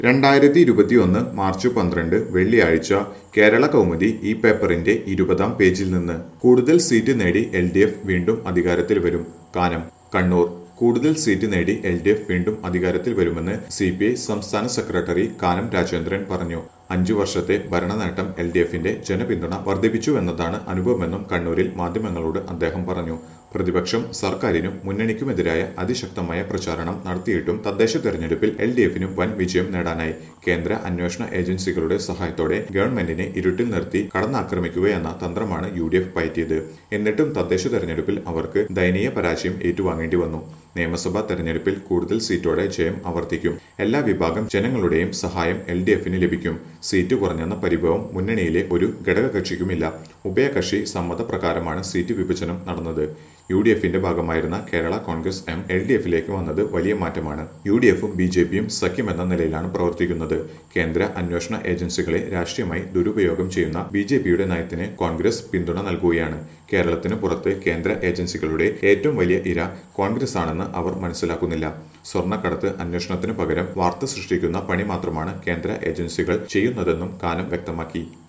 രണ്ടായിരത്തി ഇരുപത്തിയൊന്ന് മാർച്ച് പന്ത്രണ്ട് വെള്ളിയാഴ്ച കേരള കൗമുദി ഈ പേപ്പറിന്റെ ഇരുപതാം പേജിൽ നിന്ന് കൂടുതൽ സീറ്റ് നേടി എൽ ഡി എഫ് വീണ്ടും അധികാരത്തിൽ വരും കാനം കണ്ണൂർ കൂടുതൽ സീറ്റ് നേടി എൽ ഡി എഫ് വീണ്ടും അധികാരത്തിൽ വരുമെന്ന് സി പി ഐ സംസ്ഥാന സെക്രട്ടറി കാനം രാജേന്ദ്രൻ പറഞ്ഞു അഞ്ചു വർഷത്തെ ഭരണനേട്ടം എൽ ഡി എഫിന്റെ ജനപിന്തുണ വർദ്ധിപ്പിച്ചു എന്നതാണ് അനുഭവമെന്നും കണ്ണൂരിൽ മാധ്യമങ്ങളോട് അദ്ദേഹം പറഞ്ഞു പ്രതിപക്ഷം സർക്കാരിനും മുന്നണിക്കുമെതിരായ അതിശക്തമായ പ്രചാരണം നടത്തിയിട്ടും തദ്ദേശ തെരഞ്ഞെടുപ്പിൽ എൽ ഡി എഫിനും വൻ വിജയം നേടാനായി കേന്ദ്ര അന്വേഷണ ഏജൻസികളുടെ സഹായത്തോടെ ഗവൺമെന്റിനെ ഇരുട്ടിൽ നിർത്തി കടന്നാക്രമിക്കുകയെന്ന തന്ത്രമാണ് യു ഡി എഫ് പയറ്റിയത് എന്നിട്ടും തദ്ദേശ തെരഞ്ഞെടുപ്പിൽ അവർക്ക് ദയനീയ പരാജയം ഏറ്റുവാങ്ങേണ്ടി വന്നു നിയമസഭാ തെരഞ്ഞെടുപ്പിൽ കൂടുതൽ സീറ്റോടെ ജയം ആവർത്തിക്കും എല്ലാ വിഭാഗം ജനങ്ങളുടെയും സഹായം എൽ ഡി എഫിന് ലഭിക്കും സീറ്റ് കുറഞ്ഞെന്ന പരിഭവം മുന്നണിയിലെ ഒരു ഘടകകക്ഷിക്കുമില്ല ഉഭയകക്ഷി സമ്മതപ്രകാരമാണ് സീറ്റ് വിഭജനം നടന്നത് യു ഡി എഫിന്റെ ഭാഗമായിരുന്ന Kerala Congress M L D എഫിലേക്ക് വന്നത് വലിയ മാറ്റമാണ് യു ഡി എഫും ബി ജെ പിയും സഖ്യമെന്ന നിലയിലാണ് പ്രവർത്തിക്കുന്നത് കേന്ദ്ര അന്വേഷണ ഏജൻസികളെ രാഷ്ട്രീയമായി ദുരുപയോഗം ചെയ്യുന്ന ബി ജെ പിയുടെ നയത്തിന് കോൺഗ്രസ് പിന്തുണ നൽകുകയാണ് കേരളത്തിന് പുറത്ത് കേന്ദ്ര ഏജൻസികളുടെ ഏറ്റവും വലിയ ഇര കോൺഗ്രസ് ആണെന്ന് അവർ മനസ്സിലാക്കുന്നില്ല സ്വർണ്ണക്കടത്ത് അന്വേഷണത്തിന് പകരം വാർത്ത സൃഷ്ടിക്കുന്ന പണി മാത്രമാണ് കേന്ദ്ര ഏജൻസികൾ ചെയ്യുന്നതെന്നും കാനം വ്യക്തമാക്കി